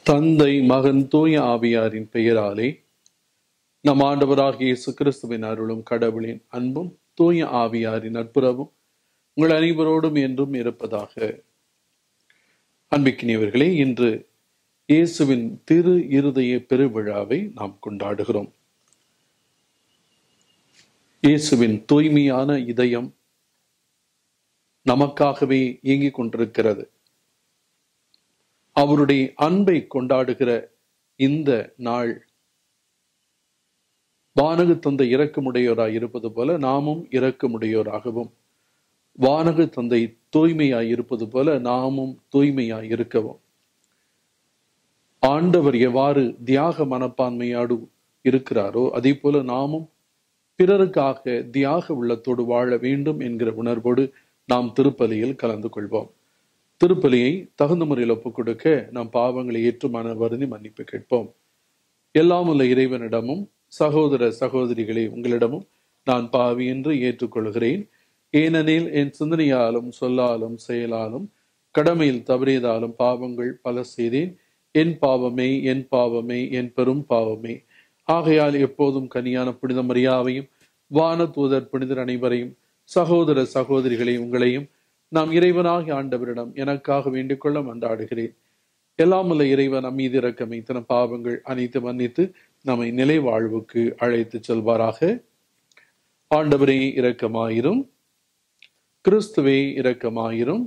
தந்தை மகன் தூய ஆவியாரின் பெயராலே நம் ஆண்டவராகிய இயேசு கிறிஸ்துவின் அருளும் கடவுளின் அன்பும் தூய ஆவியாரின் நட்புறவும் உங்கள் அனைவரோடும் என்றும் இருப்பதாக அன்பிக்கினியவர்களே இன்று இயேசுவின் திரு இருதய பெருவிழாவை நாம் கொண்டாடுகிறோம் இயேசுவின் தூய்மையான இதயம் நமக்காகவே இயங்கிக் கொண்டிருக்கிறது அவருடைய அன்பை கொண்டாடுகிற இந்த நாள் வானகு தந்தை இரக்கமுடையோராய் இருப்பது போல நாமும் இரக்கமுடையோராகவும் வானகு தந்தை தூய்மையாய் இருப்பது போல நாமும் தூய்மையாய் இருக்கவும் ஆண்டவர் எவ்வாறு தியாக மனப்பான்மையாடு இருக்கிறாரோ அதே போல நாமும் பிறருக்காக தியாக உள்ளத்தோடு வாழ வேண்டும் என்கிற உணர்வோடு நாம் திருப்பலியில் கலந்து கொள்வோம் திருப்பலியை தகுந்த முறையில் ஒப்புக் கொடுக்க நம் பாவங்களை ஏற்று மன வருந்தி மன்னிப்பு கேட்போம் எல்லாம் உள்ள இறைவனிடமும் சகோதர சகோதரிகளை உங்களிடமும் நான் பாவி என்று ஏற்றுக்கொள்கிறேன் ஏனெனில் என் சிந்தனையாலும் சொல்லாலும் செயலாலும் கடமையில் தவறியதாலும் பாவங்கள் பல செய்தேன் என் பாவமே என் பாவமே என் பெரும் பாவமே ஆகையால் எப்போதும் கனியான புனித மரியாவையும் வான தூதர் புனிதர் அனைவரையும் சகோதர சகோதரிகளை உங்களையும் நாம் இறைவனாகிய ஆண்டவரிடம் எனக்காக வேண்டிக் கொள்ள மன்றாடுகிறேன் எல்லாம் உள்ள இறைவன் நம் மீது இறக்கம் இத்தனை பாவங்கள் அனைத்து மன்னித்து நம்மை நிலை வாழ்வுக்கு அழைத்து செல்வாராக ஆண்டவரே இரக்கமாயிரும் கிறிஸ்துவே இரக்கமாயிரும்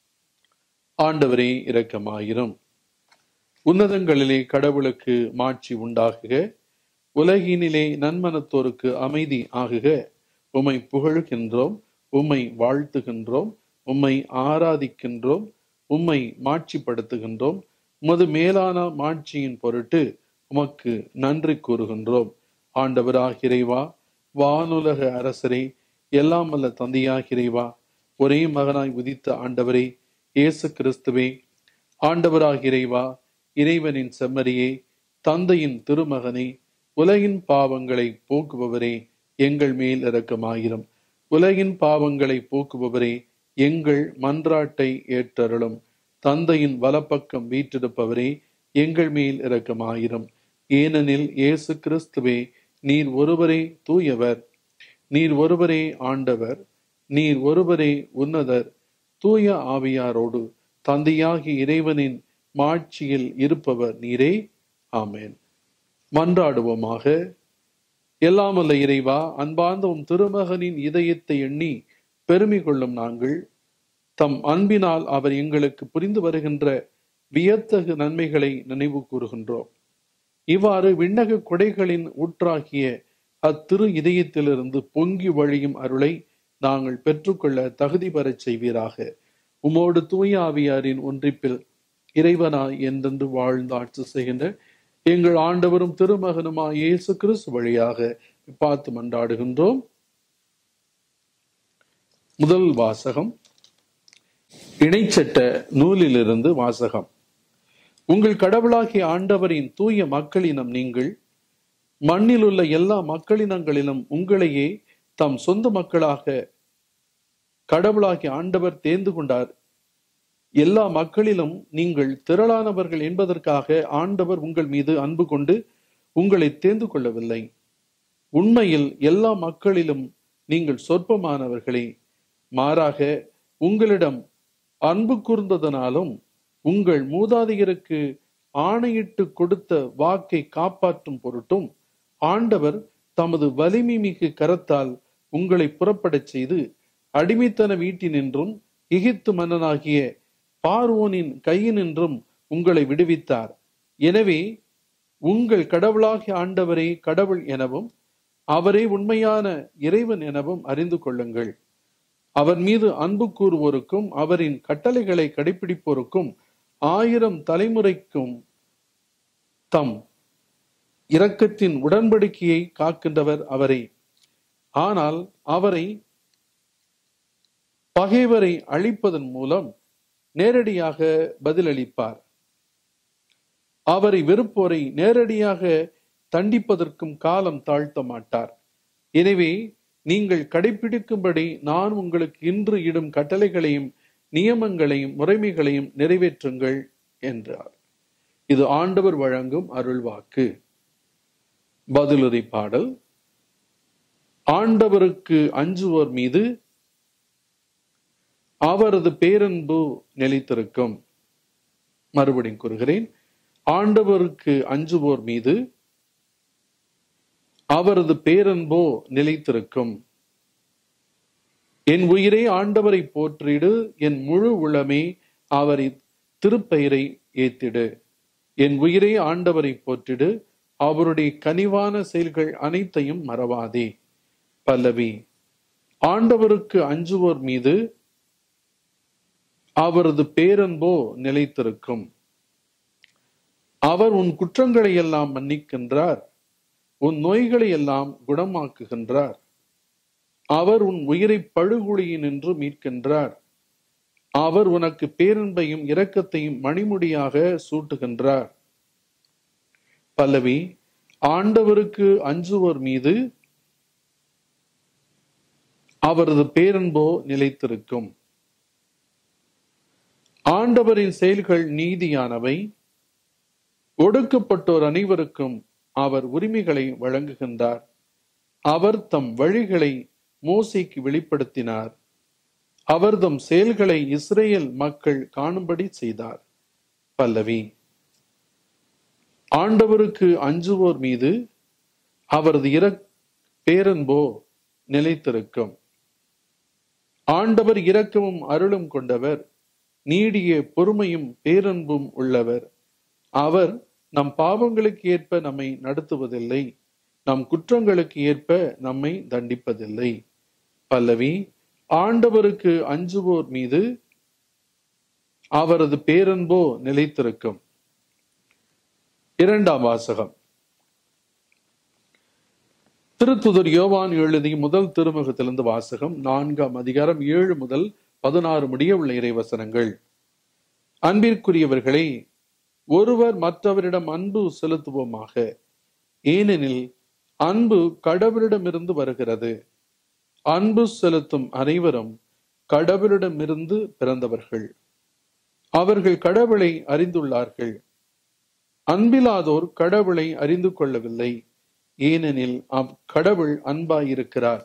ஆண்டவரே இரக்கமாயிரும் உன்னதங்களிலே கடவுளுக்கு மாட்சி உண்டாகுக உலகினிலே நன்மனத்தோருக்கு அமைதி ஆகுக உம்மை புகழ்கின்றோம் உம்மை வாழ்த்துகின்றோம் உம்மை ஆராதிக்கின்றோம் உம்மை மாட்சிப்படுத்துகின்றோம் உமது மேலான மாட்சியின் பொருட்டு உமக்கு நன்றி கூறுகின்றோம் ஆண்டவராக இறைவா வானுலக அரசரே எல்லாம் வல்ல தந்தையாக இறைவா ஒரே மகனாய் உதித்த ஆண்டவரே இயேசு கிறிஸ்துவே ஆண்டவராக இறைவா இறைவனின் செம்மறியே தந்தையின் திருமகனே உலகின் பாவங்களை போக்குபவரே எங்கள் மேல் இரக்கமாயிரும் உலகின் பாவங்களை போக்குபவரே எங்கள் மன்றாட்டை ஏற்றருளும் தந்தையின் வலப்பக்கம் வீற்றிருப்பவரே எங்கள் மேல் இரக்கமாயிரும் ஏனெனில் இயேசு கிறிஸ்துவே நீர் ஒருவரே தூயவர் நீர் ஒருவரே ஆண்டவர் நீர் ஒருவரே உன்னதர் தூய ஆவியாரோடு தந்தையாகி இறைவனின் மாட்சியில் இருப்பவர் நீரே ஆமேன் மன்றாடுவோமாக எல்லாம் அல்ல இறைவா அன்பார்ந்த உம் திருமகனின் இதயத்தை எண்ணி பெருமை கொள்ளும் நாங்கள் தம் அன்பினால் அவர் எங்களுக்கு புரிந்து வருகின்ற வியத்தகு நன்மைகளை நினைவு கூறுகின்றோம் இவ்வாறு விண்ணக கொடைகளின் ஊற்றாகிய அத்திரு இதயத்திலிருந்து பொங்கி வழியும் அருளை நாங்கள் பெற்றுக்கொள்ள தகுதி பெறச் செய்வீராக உமோடு தூய ஆவியாரின் ஒன்றிப்பில் இறைவனாய் என்றென்று வாழ்ந்து ஆட்சி செய்கின்ற எங்கள் ஆண்டவரும் திருமகனுமாய் இயேசு கிறிஸ்து வழியாக பார்த்து மன்றாடுகின்றோம் முதல் வாசகம் இணைச்சட்ட நூலிலிருந்து வாசகம் உங்கள் கடவுளாகிய ஆண்டவரின் தூய மக்களினம் நீங்கள் மண்ணில் உள்ள எல்லா மக்களினங்களிலும் உங்களையே தம் சொந்த மக்களாக கடவுளாகிய ஆண்டவர் தேர்ந்து கொண்டார் எல்லா மக்களிலும் நீங்கள் திரளானவர்கள் என்பதற்காக ஆண்டவர் உங்கள் மீது அன்பு கொண்டு உங்களை தேர்ந்து கொள்ளவில்லை உண்மையில் எல்லா மக்களிலும் நீங்கள் சொற்பமானவர்களே மாறாக உங்களிடம் அன்பு கூர்ந்ததனாலும் உங்கள் மூதாதையருக்கு ஆணையிட்டு கொடுத்த வாக்கை காப்பாற்றும் பொருட்டும் ஆண்டவர் தமது வலிமை மிகு கரத்தால் உங்களை புறப்படச் செய்து அடிமைத்தன வீட்டினின்றும் எகிப்து மன்னனாகிய பார்வோனின் கையினின்றும் உங்களை விடுவித்தார் எனவே உங்கள் கடவுளாகிய ஆண்டவரே கடவுள் எனவும் அவரே உண்மையான இறைவன் எனவும் அறிந்து கொள்ளுங்கள் அவர் மீது அன்பு கூறுவோருக்கும் அவரின் கட்டளைகளை கடைபிடிப்போருக்கும் ஆயிரம் தலைமுறைக்கும் தம் இரக்கத்தின் உடன்படிக்கையை காக்கின்றவர் அவரே ஆனால் அவரை பகைவரை அழிப்பதன் மூலம் நேரடியாக பதிலளிப்பார் அவரை வெறுப்போரை நேரடியாக தண்டிப்பதற்கும் காலம் தாழ்த்த மாட்டார் எனவே நீங்கள் கடைபிடிக்கும்படி நான் உங்களுக்கு இன்று இடும் கட்டளைகளையும் நியமங்களையும் முறைமைகளையும் நிறைவேற்றுங்கள் என்றார் இது ஆண்டவர் வழங்கும் அருள்வாக்கு பதிலுரை பாடல் ஆண்டவருக்கு அஞ்சுவோர் மீது அவரது பேரன்பு நிலைத்திருக்கும் மறுபடியும் கூறுகிறேன் ஆண்டவருக்கு அஞ்சுவோர் மீது அவரது பேரன்போ நிலைத்திருக்கும் என் உயிரை ஆண்டவரை போற்றிடு என் முழு உளமே அவரை திருப்பெயரை ஏத்திடு என் உயிரை ஆண்டவரை போற்றிடு அவருடைய கனிவான செயல்கள் அனைத்தையும் மறவாதே பல்லவி ஆண்டவருக்கு அஞ்சுவோர் மீது அவரது பேரன்போ நிலைத்திருக்கும் அவர் உன் குற்றங்களை எல்லாம் மன்னிக்கின்றார் உன் நோய்களை எல்லாம் குணமாக்குகின்றார் அவர் உன் உயிரை பழுகுழியினின்று மீட்கின்றார் அவர் உனக்கு பேரன்பையும் இரக்கத்தையும் மணிமுடியாக சூட்டுகின்றார் பல்லவி ஆண்டவருக்கு அஞ்சுவோர் மீது அவரது பேரன்போ நிலைத்திருக்கும் ஆண்டவரின் செயல்கள் நீதியானவை ஒடுக்கப்பட்டோர் அனைவருக்கும் அவர் உரிமைகளை வழங்குகின்றார் அவர் தம் வழிகளை மோசைக்கு வெளிப்படுத்தினார் அவர் தம் செயல்களை இஸ்ரேல் மக்கள் காணும்படி செய்தார் பல்லவி ஆண்டவருக்கு அஞ்சுவோர் மீது அவரது இர பேரன்போ நிலைத்திருக்கும் ஆண்டவர் இரக்கமும் அருளும் கொண்டவர் நீடிய பொறுமையும் பேரன்பும் உள்ளவர் அவர் நம் பாவங்களுக்கு ஏற்ப நம்மை நடத்துவதில்லை நம் குற்றங்களுக்கு ஏற்ப நம்மை தண்டிப்பதில்லை பல்லவி ஆண்டவருக்கு அஞ்சுவோர் மீது அவரது பேரன்போ நிலைத்திருக்கும் இரண்டாம் வாசகம் திருத்துதர் யோவான் எழுதிய முதல் திருமுகத்திலிருந்து வாசகம் நான்காம் அதிகாரம் ஏழு முதல் பதினாறு முடிய உள்ள இறைவசனங்கள் அன்பிற்குரியவர்களே ஒருவர் மற்றவரிடம் அன்பு செலுத்துவோமாக ஏனெனில் அன்பு கடவுளிடமிருந்து வருகிறது அன்பு செலுத்தும் அனைவரும் கடவுளிடமிருந்து பிறந்தவர்கள் அவர்கள் கடவுளை அறிந்துள்ளார்கள் அன்பிலாதோர் கடவுளை அறிந்து கொள்ளவில்லை ஏனெனில் அவ் கடவுள் அன்பாயிருக்கிறார்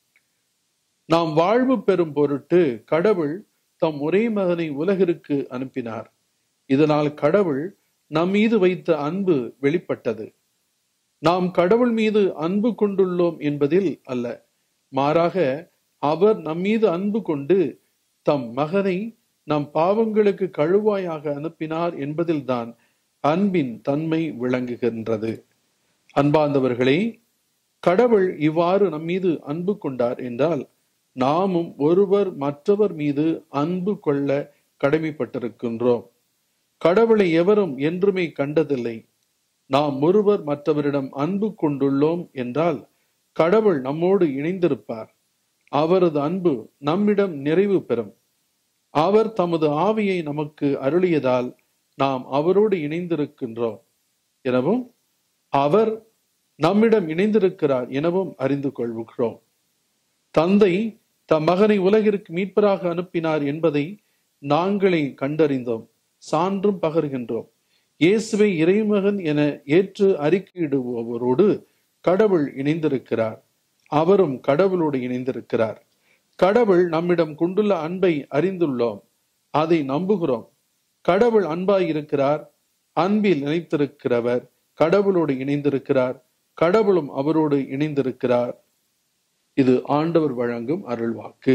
நாம் வாழ்வு பெறும் பொருட்டு கடவுள் தம் ஒரே மகனை உலகிற்கு அனுப்பினார் இதனால் கடவுள் நம் மீது வைத்த அன்பு வெளிப்பட்டது நாம் கடவுள் மீது அன்பு கொண்டுள்ளோம் என்பதில் அல்ல மாறாக அவர் நம் மீது அன்பு கொண்டு தம் மகனை நம் பாவங்களுக்கு கழுவாயாக அனுப்பினார் என்பதில்தான் அன்பின் தன்மை விளங்குகின்றது அன்பார்ந்தவர்களே கடவுள் இவ்வாறு நம் மீது அன்பு கொண்டார் என்றால் நாமும் ஒருவர் மற்றவர் மீது அன்பு கொள்ள கடமைப்பட்டிருக்கின்றோம் கடவுளை எவரும் என்றுமே கண்டதில்லை நாம் ஒருவர் மற்றவரிடம் அன்பு கொண்டுள்ளோம் என்றால் கடவுள் நம்மோடு இணைந்திருப்பார் அவரது அன்பு நம்மிடம் நிறைவு பெறும் அவர் தமது ஆவியை நமக்கு அருளியதால் நாம் அவரோடு இணைந்திருக்கின்றோம் எனவும் அவர் நம்மிடம் இணைந்திருக்கிறார் எனவும் அறிந்து கொள்கிறோம் தந்தை தம் மகனை உலகிற்கு மீட்பராக அனுப்பினார் என்பதை நாங்களே கண்டறிந்தோம் சான்றும் பகர்கின்றோம் இயேசுவை இறைமகன் என ஏற்று அறிக்கையிடுபவரோடு கடவுள் இணைந்திருக்கிறார் அவரும் கடவுளோடு இணைந்திருக்கிறார் கடவுள் நம்மிடம் கொண்டுள்ள அன்பை அறிந்துள்ளோம் அதை நம்புகிறோம் கடவுள் அன்பாய் இருக்கிறார் அன்பில் நினைத்திருக்கிறவர் கடவுளோடு இணைந்திருக்கிறார் கடவுளும் அவரோடு இணைந்திருக்கிறார் இது ஆண்டவர் வழங்கும் அருள்வாக்கு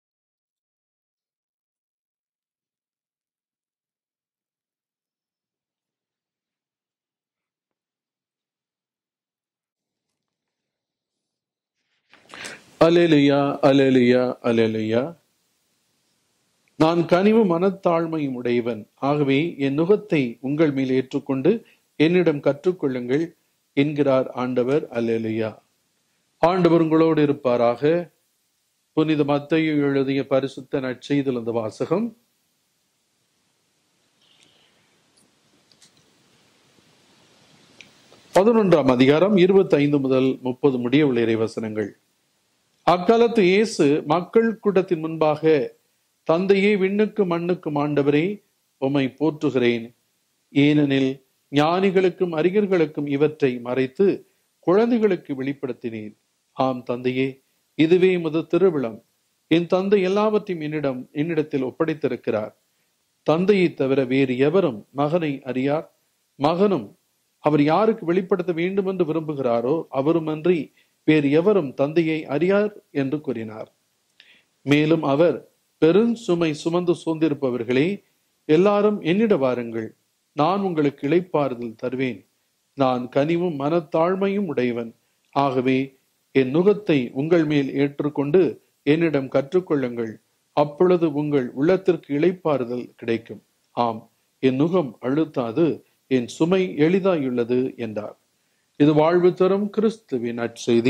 அலேலுயா அலேலுயா அலேலுயா நான் கனிவு மனத்தாழ்மையும் உடையவன் ஆகவே என் நுகத்தை உங்கள் மேல் ஏற்றுக்கொண்டு என்னிடம் கற்றுக்கொள்ளுங்கள் என்கிறார் ஆண்டவர் அல்லேலுயா ஆண்டவர் உங்களோடு இருப்பாராக புனித மத்தையு எழுதிய பரிசுத்த நற்செய்திலிருந்த வாசகம் பதினொன்றாம் அதிகாரம் இருபத்தி ஐந்து முதல் முப்பது முடிய உள்ள இறைவசனங்கள் அக்காலத்து இயேசு மக்கள் கூட்டத்தின் முன்பாக தந்தையே விண்ணுக்கு மண்ணுக்கும் ஆண்டவரே உம்மை போற்றுகிறேன் ஏனெனில் ஞானிகளுக்கும் அறிஞர்களுக்கும் இவற்றை மறைத்து குழந்தைகளுக்கு வெளிப்படுத்தினீர் ஆம் தந்தையே இதுவே முது திருவிழம் என் தந்தை எல்லாவற்றையும் என்னிடம் என்னிடத்தில் ஒப்படைத்திருக்கிறார் தந்தையை தவிர வேறு எவரும் மகனை அறியார் மகனும் அவர் யாருக்கு வெளிப்படுத்த வேண்டும் என்று விரும்புகிறாரோ அவருமன்றி வேறு எவரும் தந்தையை அறியார் என்று கூறினார் மேலும் அவர் பெருஞ்சுமை சுமந்து சோர்ந்திருப்பவர்களே எல்லாரும் என்னிட வாருங்கள் நான் உங்களுக்கு இளைப்பாறுதல் தருவேன் நான் கனிவும் மனத்தாழ்மையும் உடையவன் ஆகவே என் நுகத்தை உங்கள் மேல் ஏற்றுக்கொண்டு என்னிடம் கற்றுக்கொள்ளுங்கள் அப்பொழுது உங்கள் உள்ளத்திற்கு இளைப்பாறுதல் கிடைக்கும் ஆம் என் நுகம் அழுத்தாது என் சுமை எளிதாயுள்ளது என்றார் இது வாழ்வு தரும் கிறிஸ்துவின் நற்செய்தி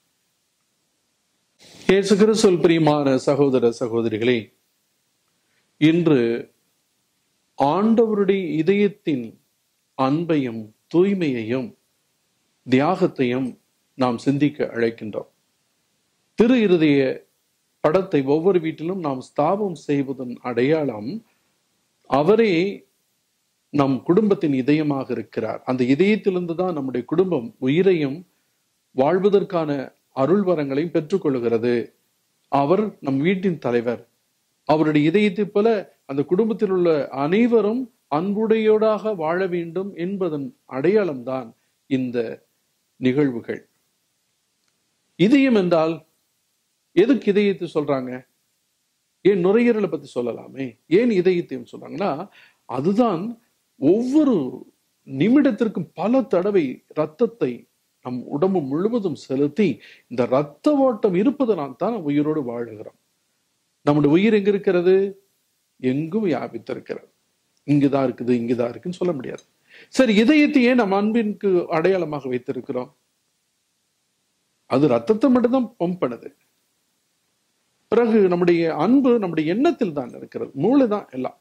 இயேசு கிறிஸ்துவில் பிரியமான சகோதர சகோதரிகளே இன்று ஆண்டவருடைய இதயத்தின் அன்பையும் தூய்மையையும் தியாகத்தையும் நாம் சிந்திக்க அழைக்கின்றோம் திரு இருதய படத்தை ஒவ்வொரு வீட்டிலும் நாம் ஸ்தாபம் செய்வதன் அடையாளம் அவரே நம் குடும்பத்தின் இதயமாக இருக்கிறார் அந்த இதயத்திலிருந்து தான் நம்முடைய குடும்பம் உயிரையும் வாழ்வதற்கான அருள் வரங்களையும் பெற்றுக்கொள்கிறது அவர் நம் வீட்டின் தலைவர் அவருடைய இதயத்தை போல அந்த குடும்பத்தில் உள்ள அனைவரும் அன்புடையோடாக வாழ வேண்டும் என்பதன் அடையாளம்தான் இந்த நிகழ்வுகள் இதயம் என்றால் எதுக்கு இதயத்தை சொல்றாங்க ஏன் நுரையீரலை பத்தி சொல்லலாமே ஏன் இதயத்தையும் சொல்றாங்கன்னா அதுதான் ஒவ்வொரு நிமிடத்திற்கும் பல தடவை ரத்தத்தை நம் உடம்பு முழுவதும் செலுத்தி இந்த ரத்த ஓட்டம் இருப்பதனால் தான் நாம் உயிரோடு வாழுகிறோம் நம்முடைய உயிர் எங்க இருக்கிறது எங்கும் வியாபித்திருக்கிறது இங்குதான் இருக்குது இங்குதான் இருக்குன்னு சொல்ல முடியாது சரி இதயத்தை ஏன் நம்ம அன்பிற்கு அடையாளமாக வைத்திருக்கிறோம் அது ரத்தத்தை மட்டும்தான் பம்ப் பண்ணுது பிறகு நம்முடைய அன்பு நம்முடைய எண்ணத்தில் தான் இருக்கிறது மூளை தான் எல்லாம்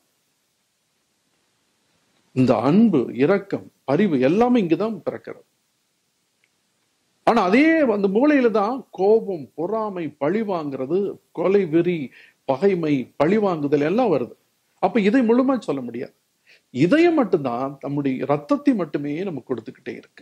இந்த அன்பு இரக்கம் அறிவு எல்லாமே இங்குதான் பிறக்கிறது ஆனா அதே அந்த மூளையில தான் கோபம் பொறாமை பழி வாங்குறது கொலை வெறி பகைமை பழி வாங்குதல் எல்லாம் வருது அப்ப இதை முழுமை சொல்ல முடியாது இதயம் மட்டும்தான் நம்முடைய ரத்தத்தை மட்டுமே நமக்கு கொடுத்துக்கிட்டே இருக்கு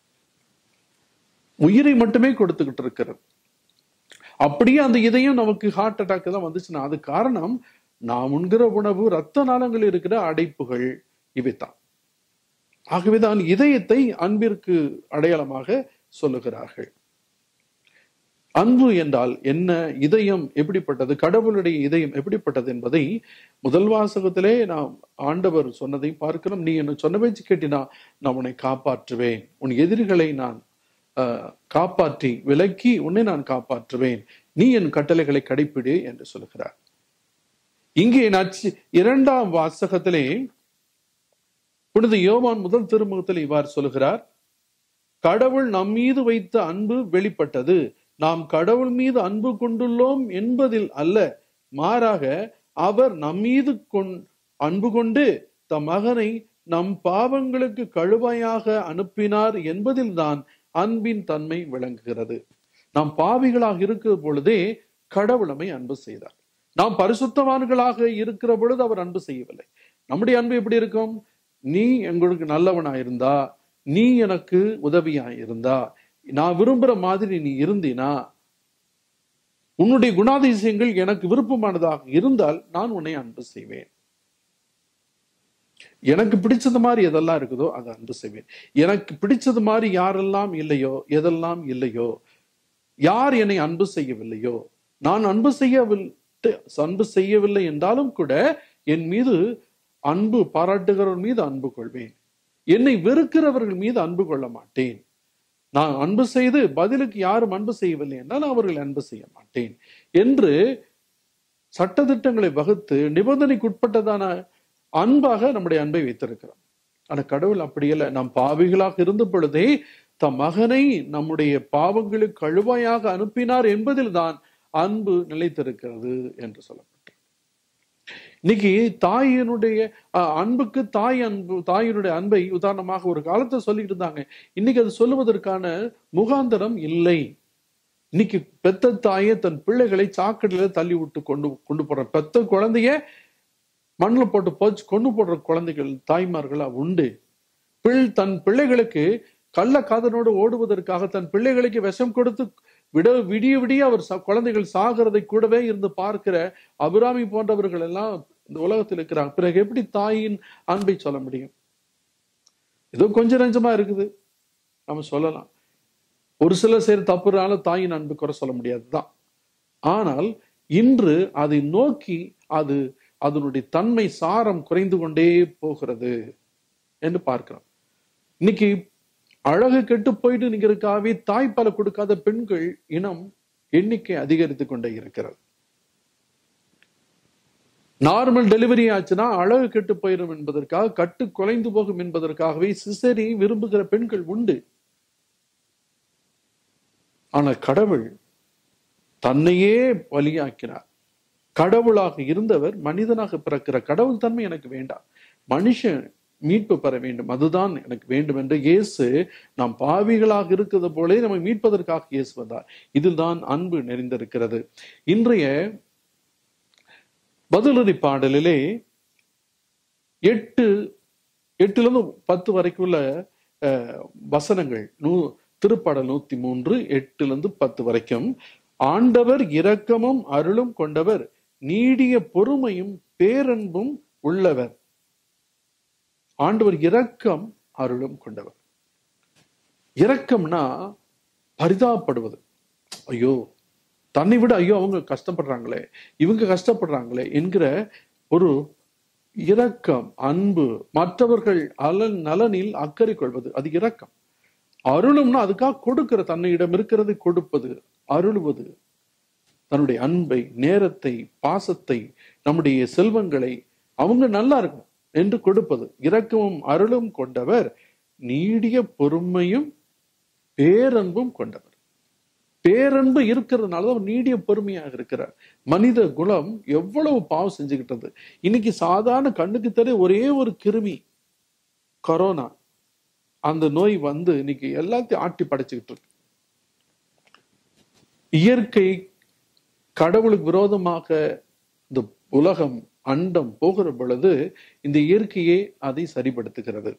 உயிரை மட்டுமே கொடுத்துக்கிட்டு இருக்கிறது அப்படியே அந்த இதயம் நமக்கு ஹார்ட் அட்டாக் தான் வந்துச்சுன்னா அது காரணம் நாம் உண்கிற உணவு ரத்த நாளங்கள் இருக்கிற அடைப்புகள் இவைத்தான் ஆகவேதான் இதயத்தை அன்பிற்கு அடையாளமாக சொல்லுகிறார்கள் அன்பு என்றால் என்ன இதயம் எப்படிப்பட்டது கடவுளுடைய இதயம் எப்படிப்பட்டது என்பதை முதல் வாசகத்திலே நாம் ஆண்டவர் சொன்னதை பார்க்கிறோம் நீ என்ன சொன்ன பேச்சு கேட்டினா நான் உன்னை காப்பாற்றுவேன் உன் எதிரிகளை நான் காப்பாற்றி விலக்கி உன்னை நான் காப்பாற்றுவேன் நீ என் கட்டளைகளை கடைப்பிடு என்று சொல்கிறார் இங்கே நச்சு இரண்டாம் வாசகத்திலே புனித யோவான் முதல் திருமுகத்தில் இவ்வாறு சொல்கிறார் கடவுள் நம் மீது வைத்த அன்பு வெளிப்பட்டது நாம் கடவுள் மீது அன்பு கொண்டுள்ளோம் என்பதில் அல்ல மாறாக அவர் நம் மீது கொண் அன்பு கொண்டு தம் மகனை நம் பாவங்களுக்கு கழுவாயாக அனுப்பினார் என்பதில்தான் அன்பின் தன்மை விளங்குகிறது நாம் பாவிகளாக இருக்கிற பொழுதே கடவுள் நம்மை அன்பு செய்தார் நாம் பரிசுத்தவான்களாக இருக்கிற பொழுது அவர் அன்பு செய்யவில்லை நம்முடைய அன்பு எப்படி இருக்கும் நீ எங்களுக்கு நல்லவனா இருந்தா நீ எனக்கு உதவியா இருந்தா நான் விரும்புற மாதிரி நீ இருந்தினா உன்னுடைய குணாதிசயங்கள் எனக்கு விருப்பமானதாக இருந்தால் நான் உன்னை அன்பு செய்வேன் எனக்கு பிடிச்சது மாதிரி எதெல்லாம் இருக்குதோ அதை அன்பு செய்வேன் எனக்கு பிடிச்சது மாதிரி யாரெல்லாம் இல்லையோ எதெல்லாம் இல்லையோ யார் என்னை அன்பு செய்யவில்லையோ நான் அன்பு செய்யவில்லை அன்பு செய்யவில்லை என்றாலும் கூட என் மீது அன்பு பாராட்டுகிறவர் மீது அன்பு கொள்வேன் என்னை வெறுக்கிறவர்கள் மீது அன்பு கொள்ள மாட்டேன் நான் அன்பு செய்து பதிலுக்கு யாரும் அன்பு செய்யவில்லை என்றால் அவர்கள் அன்பு செய்ய மாட்டேன் என்று சட்டத்திட்டங்களை வகுத்து நிபந்தனைக்குட்பட்டதான அன்பாக நம்முடைய அன்பை வைத்திருக்கிறோம் ஆனா கடவுள் அப்படி இல்லை நாம் பாவிகளாக இருந்த பொழுதே தம் மகனை நம்முடைய பாவங்களுக்கு கழுவாயாக அனுப்பினார் என்பதில் தான் அன்பு நிலைத்திருக்கிறது என்று சொல்லப்பட்டது இன்னைக்கு தாயினுடைய அன்புக்கு தாய் அன்பு தாயினுடைய அன்பை உதாரணமாக ஒரு காலத்தை சொல்லிட்டு இருந்தாங்க இன்னைக்கு அது சொல்லுவதற்கான முகாந்தரம் இல்லை இன்னைக்கு பெத்த தாயே தன் பிள்ளைகளை சாக்கடையில தள்ளி விட்டு கொண்டு கொண்டு போற பெத்த குழந்தைய மண்ணில் போட்டு போச்சு கொண்டு போடுற குழந்தைகள் தாய்மார்களா உண்டு பிள் தன் பிள்ளைகளுக்கு கள்ள காதனோடு ஓடுவதற்காக தன் பிள்ளைகளுக்கு விஷம் கொடுத்து விட விடிய விடிய அவர் ச- குழந்தைகள் சாகிறதை கூடவே இருந்து பார்க்கிற அபிராமி போன்றவர்கள் எல்லாம் இந்த உலகத்தில் இருக்கிறாங்க பிறகு எப்படி தாயின் அன்பை சொல்ல முடியும் ஏதோ கொஞ்சம் நஞ்சமா இருக்குது நம்ம சொல்லலாம் ஒரு சிலர் செய்யற தப்புனால தாயின் அன்பு குறை சொல்ல முடியாதுதான் ஆனால் இன்று அதை நோக்கி அது அதனுடைய தன்மை சாரம் குறைந்து கொண்டே போகிறது என்று பார்க்கிறோம் இன்னைக்கு அழகு கெட்டு போயிட்டு நிக்கிறதுக்காகவே தாய்ப்பாலை கொடுக்காத பெண்கள் இனம் எண்ணிக்கை அதிகரித்து கொண்டே இருக்கிறது நார்மல் டெலிவரி ஆச்சுன்னா அழகு கெட்டு போயிடும் என்பதற்காக கட்டு குலைந்து போகும் என்பதற்காகவே சிசரி விரும்புகிற பெண்கள் உண்டு ஆனால் கடவுள் தன்னையே பலியாக்கினார் கடவுளாக இருந்தவர் மனிதனாக பிறக்கிற கடவுள் தன்மை எனக்கு வேண்டாம் மனுஷன் மீட்பு பெற வேண்டும் அதுதான் எனக்கு வேண்டும் என்று இயேசு நாம் பாவிகளாக இருக்கிறது போலே நம்மை மீட்பதற்காக இயேசு வந்தார் இதில் தான் அன்பு நிறைந்திருக்கிறது இன்றைய பதிலுரை பாடலிலே எட்டு எட்டுலேருந்து பத்து வரைக்கும் உள்ள அஹ், வசனங்கள் நூ திருப்பாடல் நூத்தி மூன்று எட்டுல இருந்து பத்து வரைக்கும் ஆண்டவர் இரக்கமும் அருளும் கொண்டவர் நீடிய பொறுமையும் பேரன்பும் உள்ளவர் ஆண்டவர் இரக்கம் அருளும் கொண்டவர் இரக்கம்னா பரிதாபப்படுவது ஐயோ தன்னை விட ஐயோ அவங்க கஷ்டப்படுறாங்களே இவங்க கஷ்டப்படுறாங்களே என்கிற ஒரு இரக்கம் அன்பு மற்றவர்கள் அலன் நலனில் அக்கறை கொள்வது அது இரக்கம் அருளும்னா அதுக்காக கொடுக்கிற தன்னையிடம் இருக்கிறது கொடுப்பது அருளுவது தன்னுடைய அன்பை நேரத்தை பாசத்தை நம்முடைய செல்வங்களை அவங்க நல்லா இருக்கும் என்று கொடுப்பது இரக்கமும் அருளும் கொண்டவர் நீடிய பொறுமையும் பேரன்பும் கொண்டவர் பேரன்பு இருக்கிறதுனால தான் அவர் நீடிய பொறுமையாக இருக்கிறார் மனித குலம் எவ்வளவு பாவம் செஞ்சுக்கிட்டது இன்னைக்கு சாதாரண கண்ணுக்கு தெரிய ஒரே ஒரு கிருமி கொரோனா அந்த நோய் வந்து இன்னைக்கு எல்லாத்தையும் ஆட்டி படைச்சுக்கிட்டு இருக்கு இயற்கை கடவுளுக்கு விரோதமாக இந்த உலகம் அண்டம் போகிற பொழுது இந்த இயற்கையே அதை சரிப்படுத்துகிறது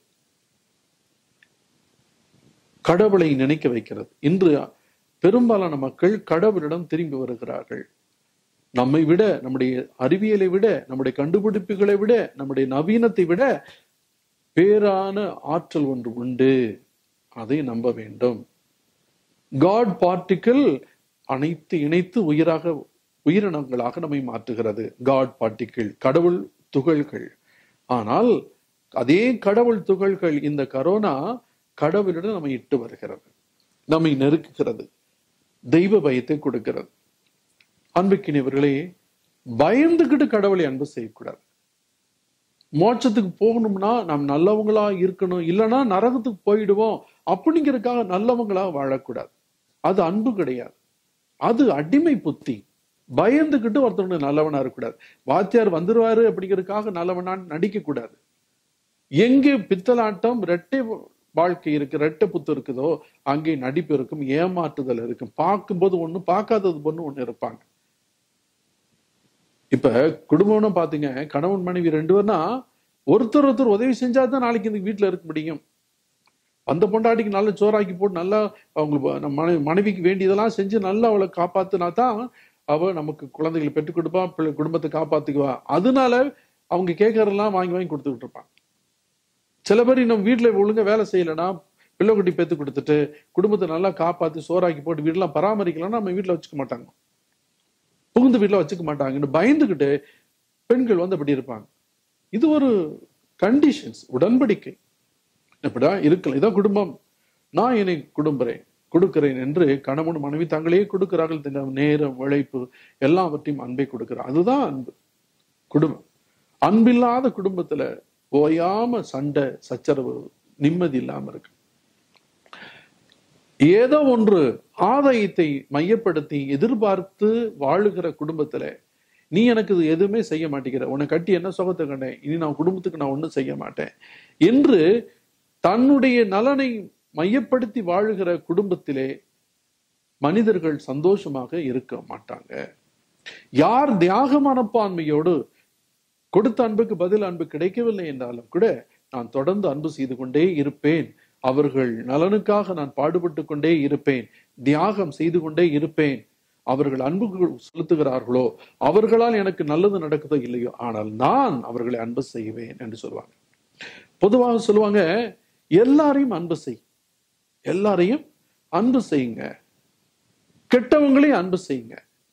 கடவுளை நினைக்க வைக்கிறது இன்று பெரும்பாலான மக்கள் கடவுளிடம் திரும்பி வருகிறார்கள் நம்மை விட நம்முடைய அறிவியலை விட நம்முடைய கண்டுபிடிப்புகளை விட நம்முடைய நவீனத்தை விட பேரான ஆற்றல் ஒன்று உண்டு அதை நம்ப வேண்டும் காட் பார்ட்டிக்கிள் அனைத்து இணைத்து உயிராக உயிரினங்களாக நம்மை மாற்றுகிறது காட் பார்ட்டிக்கிள் கடவுள் துகள்கள் ஆனால் அதே கடவுள் துகள்கள் இந்த கரோனா கடவுளிடம் நம்மை இட்டு வருகிறது நம்மை நெருக்குகிறது தெய்வ பயத்தை கொடுக்கிறது அன்புக்கினியவர்களே பயந்துகிட்டு கடவுளை அன்பு செய்யக்கூடாது மோட்சத்துக்கு போகணும்னா நாம் நல்லவங்களா இருக்கணும் இல்லைன்னா நரகத்துக்கு போயிடுவோம் அப்படிங்கிறதுக்காக நல்லவங்களா வாழக்கூடாது அது அன்பு கிடையாது அது அடிமை புத்தி பயந்துகிட்டு ஒருத்தவங்க நல்லவனா இருக்கக்கூடாது வாத்தியார் வந்துருவாரு அப்படிங்கிறதுக்காக நல்லவனா நடிக்க கூடாது எங்கே பித்தலாட்டம் ரெட்டை வாழ்க்கை இருக்கு ரெட்டை புத்து இருக்குதோ அங்கே நடிப்பு இருக்கும் ஏமாற்றுதல் இருக்கும் பார்க்கும்போது ஒண்ணு பார்க்காதது பொண்ணு ஒண்ணு இருப்பாங்க இப்ப குடும்பம்னு பாத்தீங்க கணவன் மனைவி ரெண்டு பேர்னா ஒருத்தர் ஒருத்தர் உதவி செஞ்சாதான் நாளைக்கு இந்த வீட்டுல இருக்க முடியும் அந்த பொண்டாட்டிக்கு நல்ல சோறாக்கி போட்டு நல்லா அவங்களுக்கு நம்ம மனைவி மனைவிக்கு வேண்டியதெல்லாம் செஞ்சு நல்லா அவளை காப்பாத்துனா தான் அவ நமக்கு குழந்தைகளை பெற்றுக் கொடுப்பா பிள்ளை குடும்பத்தை காப்பாத்துக்குவா அதனால அவங்க கேட்கறதெல்லாம் வாங்கி வாங்கி கொடுத்துக்கிட்டு இருப்பாங்க சில பேர் இன்னும் வீட்டுல ஒழுங்கா வேலை செய்யலைன்னா பிள்ளை குட்டி பெத்து கொடுத்துட்டு குடும்பத்தை நல்லா காப்பாத்தி சோறாக்கி போட்டு வீடெல்லாம் பராமரிக்கலாம்னா நம்ம வீட்டுல வச்சுக்க மாட்டாங்க புகுந்து வீட்டுல வச்சுக்க மாட்டாங்கன்னு பயந்துகிட்டு பெண்கள் வந்து அப்படி இருப்பாங்க இது ஒரு கண்டிஷன்ஸ் உடன்படிக்கை இப்படா இருக்கலாம் இதான் குடும்பம் நான் என்னை குடும்பறேன் கொடுக்கிறேன் என்று கணவன் மனைவி தங்களே கொடுக்கிறார்கள் இந்த நேரம் உழைப்பு எல்லாவற்றையும் அன்பை கொடுக்கிறார் அதுதான் அன்பு குடும்பம் அன்பில்லாத குடும்பத்துல ஓயாம சண்டை சச்சரவு நிம்மதி இல்லாம இருக்கு ஏதோ ஒன்று ஆதாயத்தை மையப்படுத்தி எதிர்பார்த்து வாழுகிற குடும்பத்துல நீ எனக்கு இது எதுவுமே செய்ய மாட்டேங்கிற உன்னை கட்டி என்ன சுகத்தை கண்டேன் இனி நான் குடும்பத்துக்கு நான் ஒன்றும் செய்ய மாட்டேன் என்று தன்னுடைய நலனை மையப்படுத்தி வாழுகிற குடும்பத்திலே மனிதர்கள் சந்தோஷமாக இருக்க மாட்டாங்க யார் தியாக மனப்பான்மையோடு கொடுத்த அன்புக்கு பதில் அன்பு கிடைக்கவில்லை என்றாலும் கூட நான் தொடர்ந்து அன்பு செய்து கொண்டே இருப்பேன் அவர்கள் நலனுக்காக நான் பாடுபட்டு கொண்டே இருப்பேன் தியாகம் செய்து கொண்டே இருப்பேன் அவர்கள் அன்பு செலுத்துகிறார்களோ அவர்களால் எனக்கு நல்லது நடக்குதோ இல்லையோ ஆனால் நான் அவர்களை அன்பு செய்வேன் என்று சொல்லுவாங்க பொதுவாக சொல்லுவாங்க எல்லாரையும் அன்பு செய் எல்லாரையும் அன்பு செய்யுங்க கெட்டவங்களையும் அன்பு செய்யுங்க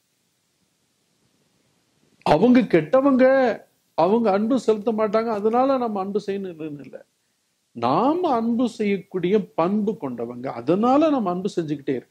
அவங்க கெட்டவங்க அவங்க அன்பு செலுத்த மாட்டாங்க அதனால நம்ம அன்பு செய்யணும் இல்லை நாம அன்பு செய்யக்கூடிய பண்பு கொண்டவங்க அதனால நம்ம அன்பு செஞ்சுக்கிட்டே இருக்கணும்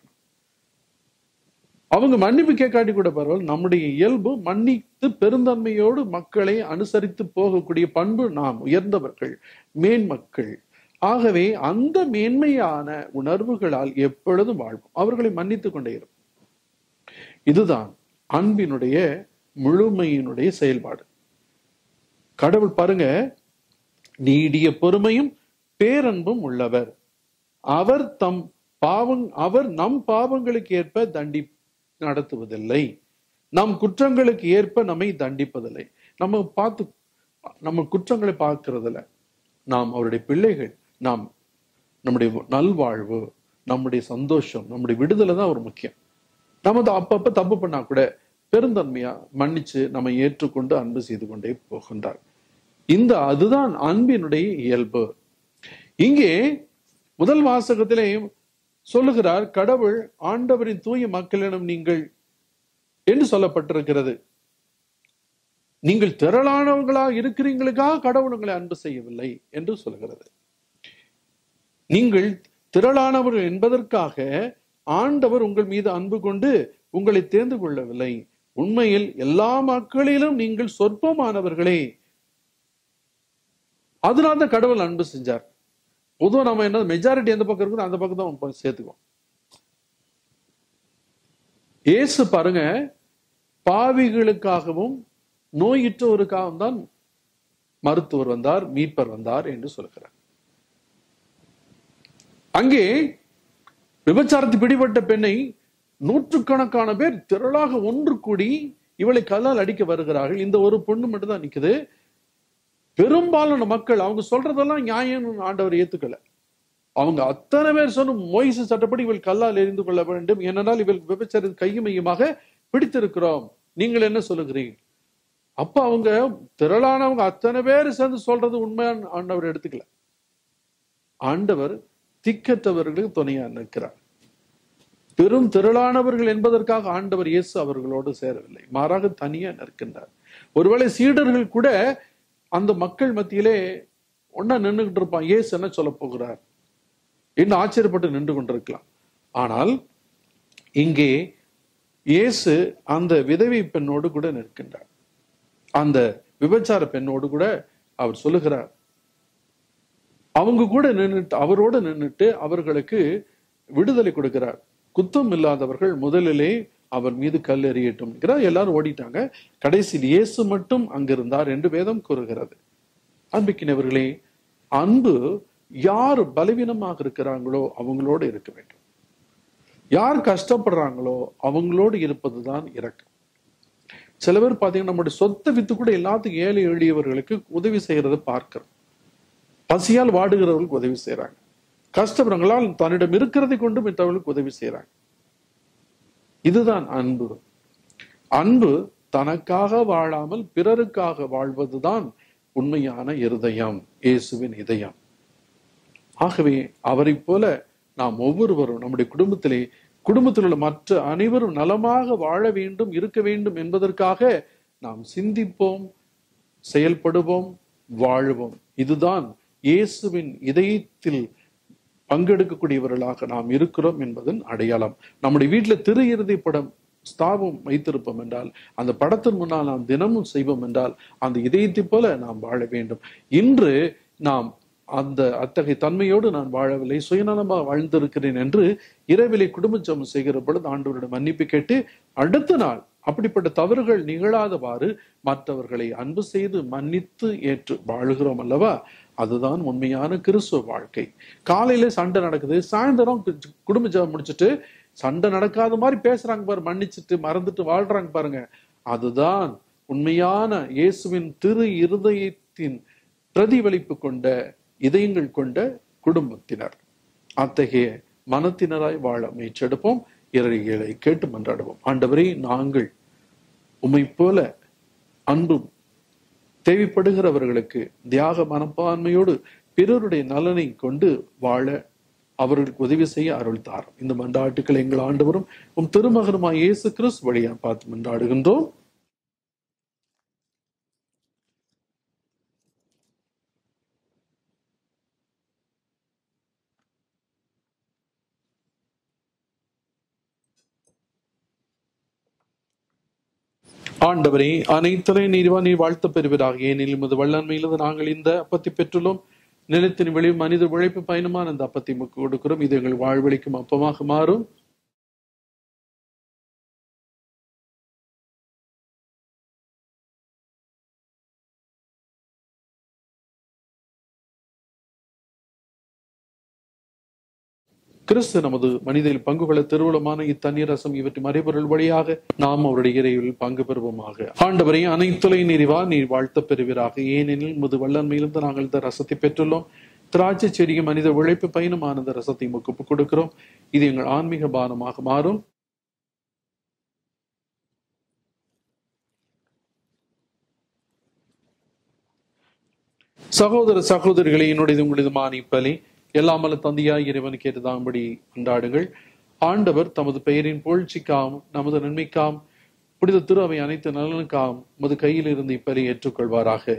அவங்க மன்னிப்பு கேட்காட்டி கூட பரவாயில்ல நம்முடைய இயல்பு மன்னித்து பெருந்தன்மையோடு மக்களை அனுசரித்து போகக்கூடிய பண்பு நாம் உயர்ந்தவர்கள் மேன்மக்கள் ஆகவே அந்த மேன்மையான உணர்வுகளால் எப்பொழுதும் வாழ்வோம் அவர்களை மன்னித்துக் கொண்டே இருக்கும் இதுதான் அன்பினுடைய முழுமையினுடைய செயல்பாடு கடவுள் பாருங்க நீடிய பொறுமையும் பேரன்பும் உள்ளவர் அவர் தம் பாவங் அவர் நம் பாவங்களுக்கு ஏற்ப தண்டி நடத்துவதில்லை நம் குற்றங்களுக்கு ஏற்ப நம்மை தண்டிப்பதில்லை நம்ம பார்த்து நம்ம குற்றங்களை பார்க்கறதில்ல நாம் அவருடைய பிள்ளைகள் நாம் நம்முடைய நல்வாழ்வு நம்முடைய சந்தோஷம் நம்முடைய விடுதலை தான் ஒரு முக்கியம் நம்ம தான் அப்பப்ப தப்பு பண்ணா கூட பெருந்தன்மையா மன்னிச்சு நம்ம ஏற்றுக்கொண்டு அன்பு செய்து கொண்டே போகின்றார் இந்த அதுதான் அன்பினுடைய இயல்பு இங்கே முதல் வாசகத்திலே சொல்லுகிறார் கடவுள் ஆண்டவரின் தூய மக்களிடம் நீங்கள் என்று சொல்லப்பட்டிருக்கிறது நீங்கள் திரளானவர்களா இருக்கிறீங்களுக்காக கடவுள் உங்களை அன்பு செய்யவில்லை என்று சொல்கிறது நீங்கள் திரளானவர்கள் என்பதற்காக ஆண்டவர் உங்கள் மீது அன்பு கொண்டு உங்களை தேர்ந்து கொள்ளவில்லை உண்மையில் எல்லா மக்களிலும் நீங்கள் சொற்பமானவர்களே அதனால தான் கடவுள் அன்பு செஞ்சார் பொதுவாக நம்ம என்ன மெஜாரிட்டி எந்த பக்கம் இருக்குதோ அந்த பக்கம் தான் சேர்த்துக்குவோம் இயேசு பாருங்க பாவிகளுக்காகவும் நோயுற்றோருக்காகவும் தான் மருத்துவர் வந்தார் மீட்பர் வந்தார் என்று சொல்கிறார் அங்கே விபச்சாரத்தில் பிடிபட்ட பெண்ணை நூற்றுக்கணக்கான பேர் திரளாக ஒன்று கூடி இவளை கல்லால் அடிக்க வருகிறார்கள் இந்த ஒரு பொண்ணு மட்டும் தான் நிக்குது பெரும்பாலான மக்கள் அவங்க சொல்றதெல்லாம் நியாயம் ஆண்டவர் ஏத்துக்கல அவங்க அத்தனை பேர் சொன்ன மொய்சு சட்டப்படி இவள் கல்லால் எரிந்து கொள்ள வேண்டும் ஏனென்றால் இவள் விபச்சார கையுமையுமாக பிடித்திருக்கிறோம் நீங்கள் என்ன சொல்லுகிறீங்க அப்ப அவங்க திரளானவங்க அத்தனை பேர் சேர்ந்து சொல்றது உண்மையான ஆண்டவர் எடுத்துக்கல ஆண்டவர் திக்கற்றவர்களுக்கு துணையா நிற்கிறார் பெரும் திரளானவர்கள் என்பதற்காக ஆண்டவர் இயேசு அவர்களோடு சேரவில்லை மாறாக தனியா நிற்கின்றார் ஒருவேளை சீடர்கள் கூட அந்த மக்கள் மத்தியிலே ஒன்னா நின்றுகிட்டு இருப்பான் இயேசு என்ன சொல்ல போகிறார் என்று ஆச்சரியப்பட்டு நின்று கொண்டிருக்கலாம் ஆனால் இங்கே இயேசு அந்த விதவை பெண்ணோடு கூட நிற்கின்றார் அந்த விபச்சார பெண்ணோடு கூட அவர் சொல்லுகிறார் அவங்க கூட நின்றுட்டு அவரோடு நின்றுட்டு அவர்களுக்கு விடுதலை கொடுக்கிறார் குத்தம் இல்லாதவர்கள் முதலிலே அவர் மீது கல் எறியட்டும் எல்லாரும் ஓடிட்டாங்க கடைசியில் இயேசு மட்டும் அங்கிருந்தார் என்று வேதம் கூறுகிறது அன்பிக்கினவர்களே அன்பு யார் பலவீனமாக இருக்கிறாங்களோ அவங்களோடு இருக்க வேண்டும் யார் கஷ்டப்படுறாங்களோ அவங்களோடு இருப்பதுதான் இறக்கம் சில பேர் பாத்தீங்கன்னா நம்முடைய சொத்தை வித்து கூட எல்லாத்துக்கும் ஏழை எளியவர்களுக்கு உதவி செய்யறதை பார்க்கிறோம் பசியால் வாடுகிறவர்களுக்கு உதவி செய்யறாங்க கஷ்டப்படுறவங்களால் தன்னிடம் இருக்கிறதை கொண்டு மற்றவர்களுக்கு உதவி செய்யறாங்க இதுதான் அன்பு அன்பு தனக்காக வாழாமல் பிறருக்காக வாழ்வதுதான் உண்மையான இருதயம் இயேசுவின் இதயம் ஆகவே அவரை போல நாம் ஒவ்வொருவரும் நம்முடைய குடும்பத்திலே குடும்பத்தில் உள்ள மற்ற அனைவரும் நலமாக வாழ வேண்டும் இருக்க வேண்டும் என்பதற்காக நாம் சிந்திப்போம் செயல்படுவோம் வாழுவோம் இதுதான் இயேசுவின் இதயத்தில் பங்கெடுக்கக்கூடியவர்களாக நாம் இருக்கிறோம் என்பதன் அடையாளம் நம்முடைய வீட்டில் திரு இறுதி படம் ஸ்தாபம் வைத்திருப்போம் என்றால் அந்த படத்தின் முன்னால் நாம் தினமும் செய்வோம் என்றால் அந்த இதயத்தை போல நாம் வாழ வேண்டும் இன்று நாம் அந்த அத்தகைய தன்மையோடு நான் வாழவில்லை சுயநலமாக வாழ்ந்திருக்கிறேன் என்று இரவிலை குடும்ப ஜபம் செய்கிற பொழுது ஆண்டவரிடம் மன்னிப்பு கேட்டு அடுத்த நாள் அப்படிப்பட்ட தவறுகள் நிகழாதவாறு மற்றவர்களை அன்பு செய்து மன்னித்து ஏற்று வாழுகிறோம் அல்லவா அதுதான் உண்மையான கிறிஸ்துவ வாழ்க்கை காலையில சண்டை நடக்குது சாயந்தரம் குடும்ப ஜபம் முடிச்சுட்டு சண்டை நடக்காத மாதிரி பேசுறாங்க பாரு மன்னிச்சுட்டு மறந்துட்டு வாழ்றாங்க பாருங்க அதுதான் உண்மையான இயேசுவின் திரு இருதயத்தின் பிரதிபலிப்பு கொண்ட இதயங்கள் கொண்ட குடும்பத்தினர் அத்தகைய மனத்தினராய் வாழ முயற்சியெடுப்போம் இறைகளை கேட்டு மன்றாடுவோம் ஆண்டவரே நாங்கள் உம்மை போல அன்பும் தேவைப்படுகிறவர்களுக்கு தியாக மனப்பான்மையோடு பிறருடைய நலனை கொண்டு வாழ அவர்களுக்கு உதவி செய்ய அருள் தாரும் இந்த மன்றாட்டுக்களை எங்கள் ஆண்டவரும் உம் திருமகனுமாய் இயேசு கிறிஸ்து வழியா பார்த்து மன்றாடுகின்றோம் ஆண்டவரே அனைத்துறை நீர்வா நீர் வாழ்த்து பெறுவதாக ஏனெனில் உமது வல்லன்மையிலிருந்து நாங்கள் இந்த அப்பத்தை பெற்றுள்ளோம் நிலத்தின் வெளி மனித உழைப்பு பயணமான அந்த அப்பத்தை உமக்கு கொடுக்கிறோம் இது எங்கள் வாழ்வழிக்கும் அப்பமாக மாறும் கிறிஸ்து நமது மனிதனில் பங்கு கொள்ள திருவுளமான இத்தண்ணீர் ரசம் இவற்றை மறைபொருள் வழியாக நாம் அவருடைய இறைவில் பங்கு பெறுவோமாக ஆண்டவரை அனைத்துலை நிறைவா நீர் வாழ்த்த பெறுவீராக ஏனெனில் முது வல்லன்மையிலிருந்து நாங்கள் இந்த ரசத்தை பெற்றுள்ளோம் திராட்சை செடிய மனித உழைப்பு பயணமான இந்த ரசத்தை முக்குப்பு கொடுக்கிறோம் இது எங்கள் ஆன்மீக பானமாக மாறும் சகோதர சகோதரிகளை என்னுடைய உங்களது மானிப்பலி எல்லாமல்ல தந்தையாய் இறைவன் கேட்டதாம்படி கொண்டாடுங்கள் ஆண்டவர் தமது பெயரின் புகழ்ச்சிக்காம் நமது நன்மைக்காம் புனித திரு அவை அனைத்து நலனுக்காம் உமது கையில் இருந்து இப்பலி ஏற்றுக்கொள்வாராக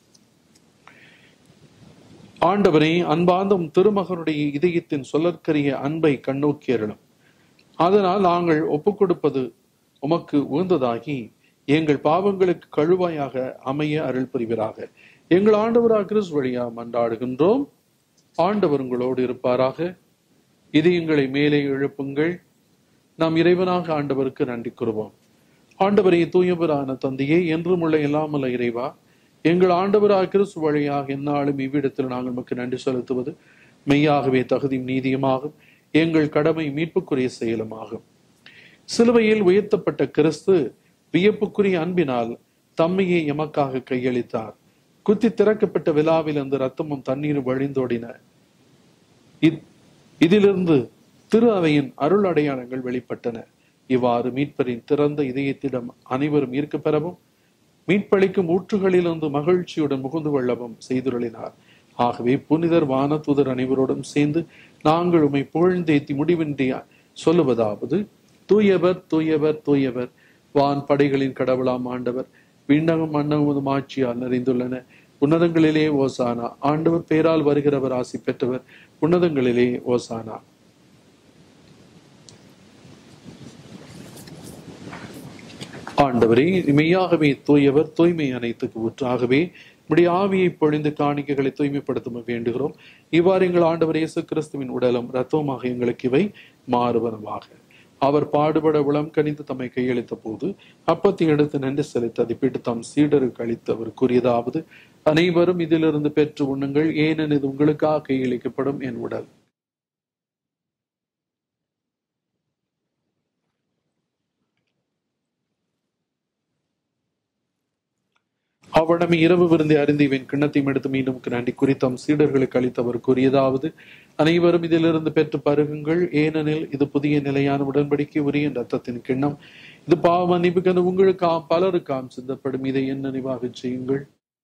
ஆண்டவரே அன்பார்ந்த உம் திருமகனுடைய இதயத்தின் சொல்லற்கரிய அன்பை கண்ணோக்கி அருளும் அதனால் நாங்கள் ஒப்புக் கொடுப்பது உமக்கு உகந்ததாகி எங்கள் பாவங்களுக்கு கழுவாயாக அமைய அருள் புரிவராக எங்கள் ஆண்டவராக கிறிஸ் வழியா மன்றாடுகின்றோம் ஆண்டவர் உங்களோடு இருப்பாராக இதயங்களை மேலே எழுப்புங்கள் நாம் இறைவனாக ஆண்டவருக்கு நன்றி கூறுவோம் ஆண்டவரை தூயவரான தந்தையே என்றும் உள்ள எல்லாமல்ல இறைவா எங்கள் ஆண்டவராக கிறிஸ்து வழியாக எந்நாளும் இவ்விடத்தில் நாங்கள் நமக்கு நன்றி செலுத்துவது மெய்யாகவே தகுதியும் நீதியுமாகும் எங்கள் கடமை மீட்புக்குரிய செயலுமாகும் சிலுவையில் உயர்த்தப்பட்ட கிறிஸ்து வியப்புக்குரிய அன்பினால் தம்மையை எமக்காக கையளித்தார் குத்தி திறக்கப்பட்ட விழாவில் அந்த ரத்தமும் தண்ணீரும் வழிந்தோடின இத்- இதிலிருந்து திரு அவையின் அருள் அடையாளங்கள் வெளிப்பட்டன இவ்வாறு மீட்பரின் திறந்த இதயத்திடம் அனைவரும் ஈர்க்க பெறவும் மீட்பளிக்கும் ஊற்றுகளிலிருந்து மகிழ்ச்சியுடன் முகுந்து கொள்ளவும் செய்துருளினார் ஆகவே புனிதர் வான தூதர் அனைவரோடும் சேர்ந்து நாங்கள் உம்மை புகழ்ந்தேத்தி முடிவின்றி சொல்லுவதாவது தூயவர் தூயவர் தூயவர் வான் படைகளின் கடவுளாம் ஆண்டவர் விண்ணகம் மன்னகமும் ஆட்சியால் நிறைந்துள்ளன உன்னதங்களிலே ஓசானா ஆண்டவர் பெயரால் வருகிறவர் ஆசி பெற்றவர் உன்னதங்களிலே ஓசானா ஆண்டவரே மெய்யாகவே தூயவர் தூய்மை அனைத்துக்கு ஊற்றாகவே உடைய ஆவியை பொழிந்து காணிக்கைகளை தூய்மைப்படுத்த வேண்டுகிறோம் இவ்வாறு எங்கள் ஆண்டவர் இயேசு கிறிஸ்துவின் உடலும் இரத்தவுமாக எங்களுக்கு இவை மாறுவனவாக அவர் பாடுபட உளம் கணிந்து தம்மை கையளித்த போது அப்பத்தை எடுத்து நன்றி செலுத்தி அதை பிட்டு தம் சீடருக்கு அளித்து அவர் கூறியதாவது அனைவரும் இதிலிருந்து பெற்று உண்ணுங்கள் ஏனெனில் இது உங்களுக்காக கையளிக்கப்படும் என் உடல் அவ்விடமே இரவு விருந்தை அறிந்து இவன் கிண்ணத்தையும் எடுத்து மீண்டும் நன்றி குறித்தம் சீடர்களுக்கு அளித்தவர் கூறியதாவது அனைவரும் இதிலிருந்து பெற்று பருகுங்கள் ஏனெனில் இது புதிய நிலையான உடன்படிக்கை உரிய ரத்தத்தின் கிண்ணம் இது பாவ மன்னிப்புக்கென உங்களுக்காம் பலருக்காம் சிந்தப்படும் இதை என் நினைவாக செய்யுங்கள்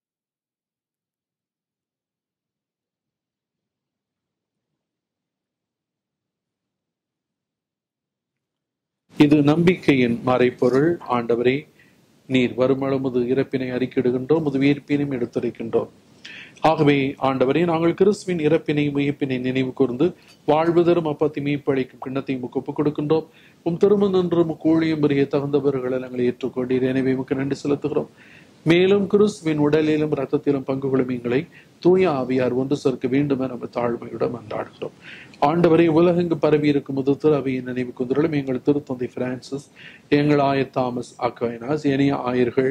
இது நம்பிக்கையின் மறைப்பொருள் ஆண்டவரே நீர் வருமளமுது இறப்பினை அறிக்கிடுகின்றோம் முது உயிர்ப்பினையும் எடுத்துரைக்கின்றோம் ஆகவே ஆண்டவரே நாங்கள் கிறிஸ்துவின் இறப்பினையும் உயிர்ப்பினை நினைவு கூர்ந்து வாழ்வு தரும் அப்பத்தை மீப்பளிக்கும் கிண்ணத்தையும் உமக்கு ஒப்புக் கொடுக்கின்றோம் உம் திரும்ப நின்று கூழியும் பெரிய தகுந்தவர்களை நாங்கள் ஏற்றுக்கொண்டீர் எனவே உமக்கு நன்றி செலுத்துகிறோம் மேலும் கிறிஸ்துவின் உடலிலும் ரத்தத்திலும் பங்கு கொள்ளும் எங்களை தூய ஆவியார் ஒன்று சேர்க்க வேண்டும் என நம்ம தாழ்மையுடன் மன்றாடுகிறோம் ஆண்டவரை உலகெங்கு பரவி இருக்கும் முது திரு அவையின் நினைவு கொண்டுள்ள எங்கள் திருத்தந்தை பிரான்சிஸ் எங்கள் ஆயர் தாமஸ் அக்வைனாஸ் ஏனைய ஆயர்கள்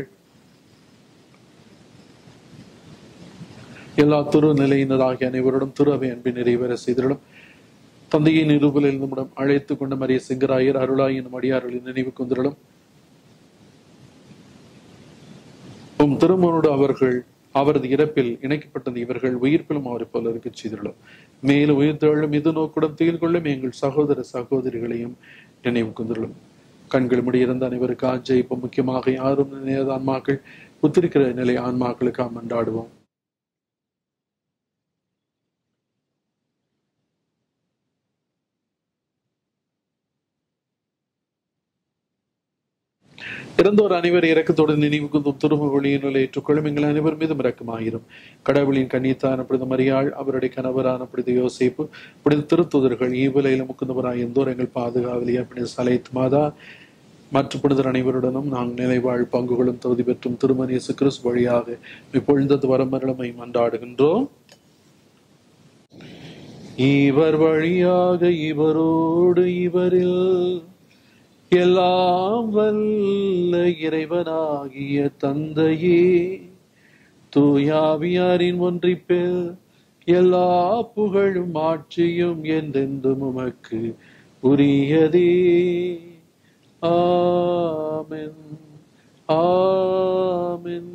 எல்லா திரு நிலையினராகிய அனைவரோடும் திரு அவை அன்பின் நிறைவேற செய்திடும் தந்தையின் நிரூபலில் நம்மிடம் அழைத்து கொண்ட மரிய சிங்கராயர் அருளாய் என்னும் அடியார்களின் நினைவு கொண்டிருளும் உம் திருமணோடு அவர்கள் அவரது இறப்பில் இணைக்கப்பட்டது இவர்கள் உயிர்ப்பிலும் அவரை போல இருக்க செய்துள்ளோம் மேலும் உயிர்த்தெழும் இது நோக்குடன் துயில் கொள்ளும் எங்கள் சகோதர சகோதரிகளையும் நினைவு கொண்டுள்ளோம் கண்கள் முடியிருந்த அனைவருக்கு ஆஜயிப்போம் முக்கியமாக யாரும் நினையாத ஆன்மாக்கள் புத்திருக்கிற நிலை ஆன்மாக்களுக்கு மன்றாடுவோம் இறந்தோர் அனைவர் இறக்கத்தோடு நினைவு குந்தும் திரும்ப ஒளியினுள் ஏற்றுக்கொள்ளும் எங்கள் அனைவர் மீதும் இரக்கமாயிரும் கடவுளின் கண்ணியத்தான புனித மரியாள் அவருடைய கணவரான புனித யோசிப்பு புனித திருத்துதர்கள் ஈவலையில முக்குந்தவராய் எந்தோர் எங்கள் பாதுகாவலியா புனித சலைத் மாதா மற்ற புனிதர் அனைவருடனும் நாங்கள் நிலைவாழ் பங்குகளும் தகுதி பெற்றும் திருமணி இயேசு கிறிஸ்து வழியாக இப்பொழுதது வரமருளமை மன்றாடுகின்றோம் இவர் வழியாக இவரோடு இவரில் எல்லாம் வல்ல இறைவனாகிய தந்தையே தூயாவியாரின் ஒன்றிப்பில் எல்லா புகழும் ஆட்சியும் என்றென்றும் உமக்கு உரியதே ஆமென் ஆமென்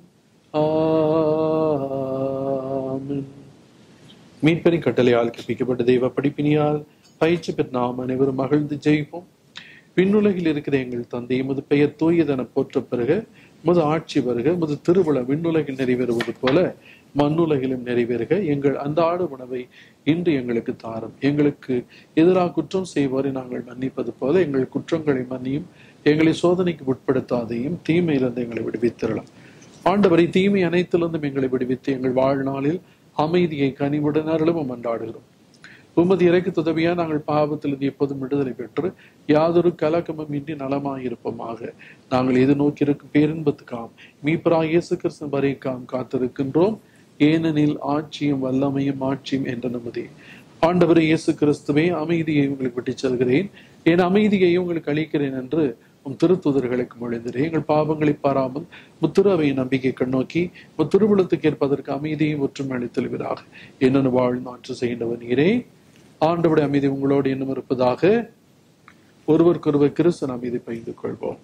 ஆமென் மீட்பரின் கட்டளையால் கற்பிக்கப்பட்ட தெய்வ படிப்பினியால் பயிற்சி பெற்ற நாம் அனைவரும் மகிழ்ந்து ஜெயிப்போம் விண்ணுலகில் இருக்கிற எங்கள் தந்தை எமது பெயர் தூயதென போற்ற பிறக முது ஆட்சி வருக முது திருவிழா விண்ணுலகில் நிறைவேறுவது போல மண்ணுலகிலும் நிறைவேறுக எங்கள் அன்றாட உணவை இன்று எங்களுக்கு தாரும் எங்களுக்கு எதிராக குற்றம் செய்வோரை நாங்கள் மன்னிப்பது போல எங்கள் குற்றங்களை மன்னியும் எங்களை சோதனைக்கு உட்படுத்தாதையும் தீமையிலிருந்து எங்களை விடுவித்திரலாம் ஆண்டவரை தீமை அனைத்திலிருந்தும் எங்களை விடுவித்து எங்கள் வாழ்நாளில் அமைதியை கனிவுடன் அருளும் மன்றாடுகிறோம் உமது இறைக்கு உதவியா நாங்கள் பாவத்திலிருந்து எப்போதும் விடுதலை பெற்று யாதொரு கலக்கமும் இன்றி நலமாயிருப்போமாக நாங்கள் எது நோக்கி இருக்கும் பேரின்பத்துக்காம் மீப்பரா இயேசு கிறிஸ்தன் வரைக்காம் காத்திருக்கின்றோம் ஏனெனில் ஆட்சியும் வல்லமையும் ஆட்சியும் என்ற நமதே ஆண்டவர் இயேசு கிறிஸ்துவே அமைதியை உங்களுக்கு விட்டுச் செல்கிறேன் என் அமைதியை உங்களுக்கு அளிக்கிறேன் என்று உம் திருத்துதர்களுக்கு மொழிந்தேன் எங்கள் பாவங்களை பாராமல் முத்துராவை நம்பிக்கை கண்ணோக்கி முத்திருவிழத்துக்கு ஏற்பதற்கு அமைதியும் ஒற்றுமை அளித்தல்வீராக என்னென்னு வாழ்நாற்று செய்கின்றவர் நீரே ஆண்டவுடைய அமைதி உங்களோடு இன்னும் இருப்பதாக ஒருவருக்கொருவர் கிறிஸ்தன் அமைதி பகிர்ந்து கொள்வோம்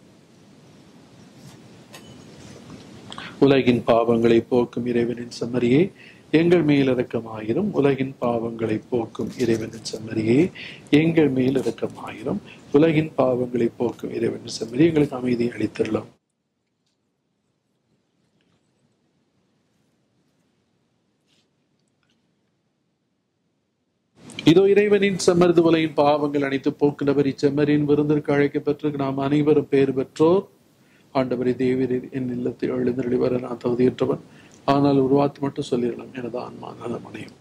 உலகின் பாவங்களை போக்கும் இறைவனின் செம்மறியே எங்கள் மேல் இரக்கமாயிரும் உலகின் பாவங்களை போக்கும் இறைவனின் செம்மறியே எங்கள் மேல் இரக்கமாயிரும் உலகின் பாவங்களை போக்கும் இறைவனின் செம்மறி எங்களுக்கு அமைதி அளித்திரலாம் இதோ இறைவனின் செம்மருது உலகின் பாவங்கள் அனைத்து போக்குனவர் இச்செம்மரின் விருந்திற்கு அழைக்கப்பட்டிருக்கு நாம் அனைவரும் பேர் பெற்றோர் ஆண்டவரை தேவரே என் இல்லத்தை எழுந்தருளி வர நான் தகுதியற்றவன் ஆனால் ஒரு வார்த்தை மட்டும் சொல்லிடலாம் எனது ஆன்மா நலமடையும்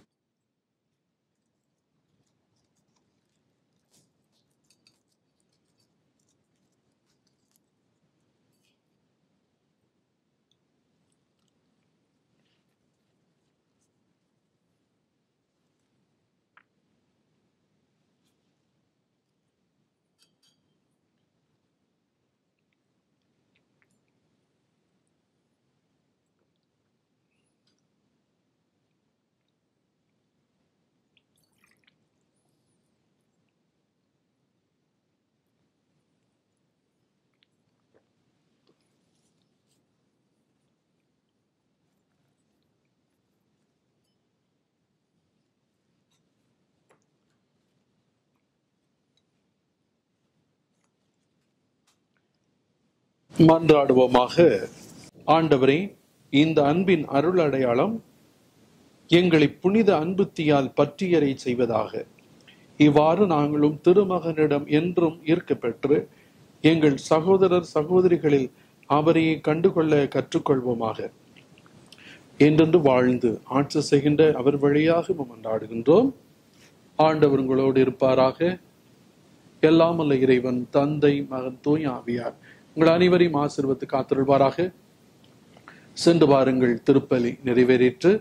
மன்றாடுவோமாக ஆண்டவரே இந்த அன்பின் அருள் அடையாளம் எங்களை புனித அன்பு தீயால் பற்றியறை செய்வதாக இவ்வாறு நாங்களும் திருமகனிடம் என்றும் ஈர்க்க பெற்று எங்கள் சகோதரர் சகோதரிகளில் அவரையே கண்டுகொள்ள கற்றுக்கொள்வோமாக என்றென்று வாழ்ந்து ஆட்சி செய்கின்ற அவர் வழியாக மன்றாடுகின்றோம் ஆண்டவர் உங்களோடு இருப்பாராக எல்லாம் அல்ல இறைவன் தந்தை மகன் தூய் ஆவியார் உங்கள் அனைவரையும் ஆசிர்வத்து காத்திருள்வாராக சென்று வாருங்கள் திருப்பலி நிறைவேறிற்று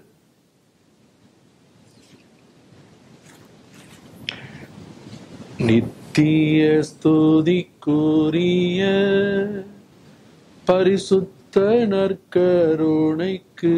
நித்திய ஸ்துதிக்குரிய பரிசுத்த நற்கருணைக்கு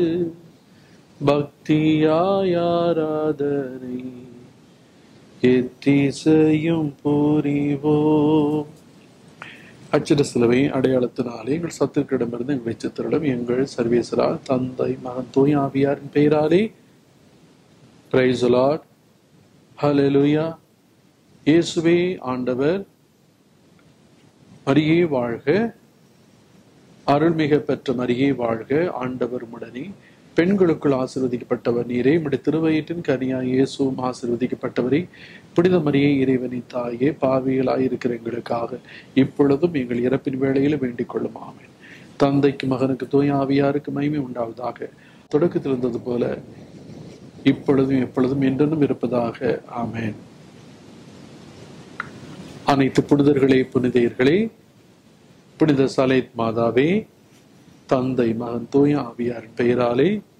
பக்தியாய் ஆராதனை எத்திசையும் புரிவோம் அச்சிட சிலுவை அடையாளத்தினாலே எங்கள் சத்துருக்கிடமிருந்து எங்கள் வெச்சத்திரிடம் எங்கள் சர்வேசரா தந்தை மகன் தூய் ஆவியாரின் பெயராலே பிரைஸ் லார்ட் ஹalleluya இயேசுவே ஆண்டவர் மரியே வாழ்க அருள்மிக பெற்ற மரியே வாழ்க ஆண்டவர் உடனே பெண்களுக்குள் ஆசிர்வதிக்கப்பட்டவர் நீரே உடைய திருவயிற்றின் கனியா இயேசுவும் ஆசிர்வதிக்கப்பட்டவரே புனித மரியே இறைவனின் தாயே பாவிகளாயிருக்கிற எங்களுக்காக இப்பொழுதும் எங்கள் இறப்பின் வேளையில வேண்டிக் கொள்ளும் ஆமென் தந்தைக்கு மகனுக்கு தூய ஆவியாருக்கு மகிமை உண்டாவதாக தொடக்கத்தில் இருந்தது போல இப்பொழுதும் எப்பொழுதும் என்றென்றும் இருப்பதாக ஆமென் அனைத்து புனிதர்களே புனிதையர்களே புனித சலேத் மாதாவே தந்தை மகன் தூய ஆவியாரின் பெயராலே